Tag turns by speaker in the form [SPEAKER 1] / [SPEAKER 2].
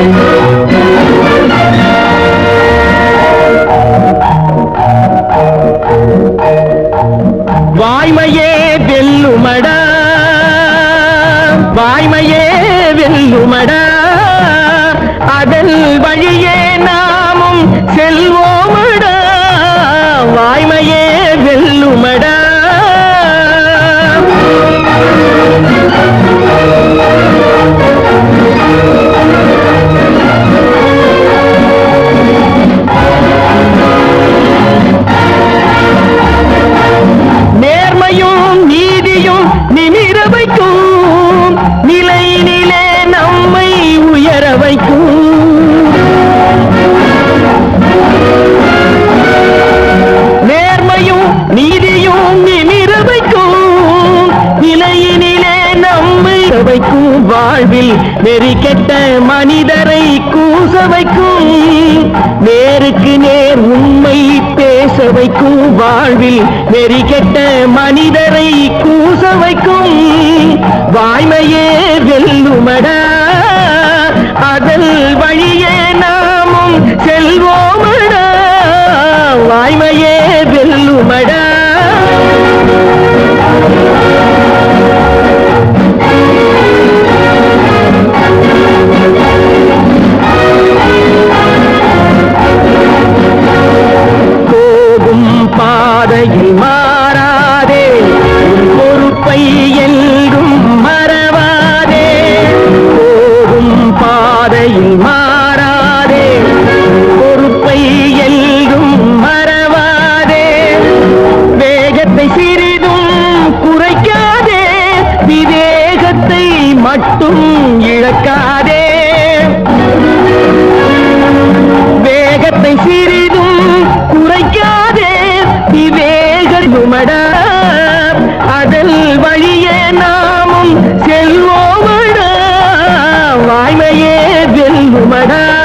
[SPEAKER 1] வாய்மையே வெல்லுமடா வாய்மையே வெல்லுமடா அதன் வழியே நாமும் செல்வோமடா வாய்மையே வெல்லுமடா நேர்மையும் நீதியும் நிமிர வைக்கும் நிலையினிலே நம்மை உயர வைக்கும் நேர்மையும் நீதியும் நிமிர வைக்கும் நிலையினிலே நம்மை வைக்கும் வாழ்வில் நெறி கெட்ட மனிதரை கூச வைக்கும் நேருக்கு நேர் உண்மை பேச வைக்கும் வாழ்வில் நெறி கெட்ட மனிதரை கூச வைக்கும் வாய்மையே வெல்லுமடா அதன் வழியே நாமும் செல்வோமடா வாய்மையே வெல்லுமடா போகும் பாதையில் மாறாதே உன் பொறுப்பை என்றும் மறவாதே போகும் பாதையில் மாறாதே உன் பொறுப்பை என்றும் மறவாதே வேகத்தை சிறிதும் குறைக்காதே விவேகத்தை மட்டும் இழக்காதே வேகத்தை சிறிதும் குறைக்காதே விவேகமடா அதன் வழியே நாமும் செல்வோமடா வாய்மையே வெல்லுமடா